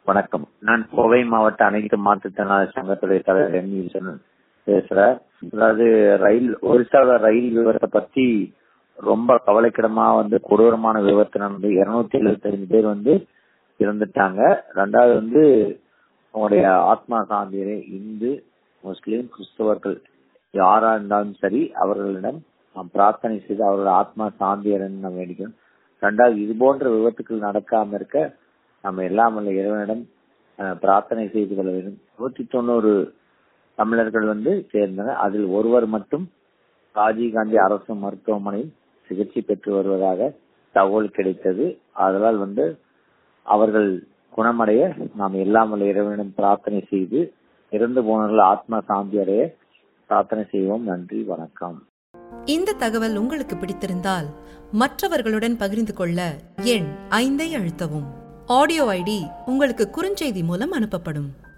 வணக்கம் நான் கோவை மாவட்ட அனைத்து மாற்றுத்திறனாளி சங்கத்துடைய தலைவர் எம் ஈஸ்வரன் பேசுறேன் அதாவது ரயில் ஒரிசால ரயில் விபத்தை பத்தி ரொம்ப கவலைக்கிடமா வந்து கொடூரமான விபத்து நடந்து இருநூத்தி எழுபத்தி ஐந்து பேர் வந்து இறந்துட்டாங்க ரெண்டாவது வந்து அவங்களுடைய ஆத்மா சாந்தியரை இந்து முஸ்லிம் கிறிஸ்தவர்கள் யாரா இருந்தாலும் சரி அவர்களிடம் நாம் பிரார்த்தனை செய்து அவர்களோட ஆத்மா சாந்தியரன் நாம் வேண்டிக்கணும் ரெண்டாவது இது போன்ற விபத்துக்கள் நடக்காம இருக்க நம்ம எல்லாம் வல்ல இறைவனிடம் அஹ், பிரார்த்தனை செய்து கொள்ள வேண்டும் நூத்தி தொண்ணூறு தமிழர்கள் வந்து சேர்ந்தனர் அதில் ஒருவர் மட்டும் ராஜீவ் காந்தி அரசு மருத்துவமனையில் சிகிச்சை பெற்று வருவதாக தகவல் கிடைத்தது அதனால் வந்து அவர்கள் குணமடைய நாம் எல்லாம் வல்ல இறைவனிடம் பிரார்த்தனை செய்து இறந்து போனவர்கள் ஆத்மா சாந்தி அடைய பிரார்த்தனை செய்வோம் நன்றி வணக்கம் இந்த தகவல் உங்களுக்கு பிடித்திருந்தால் மற்றவர்களுடன் பகிர்ந்து கொள்ள எண் ஐந்தை அழுத்தவும் ஆடியோ ஐடி உங்களுக்கு குறுஞ்செய்தி மூலம் அனுப்பப்படும்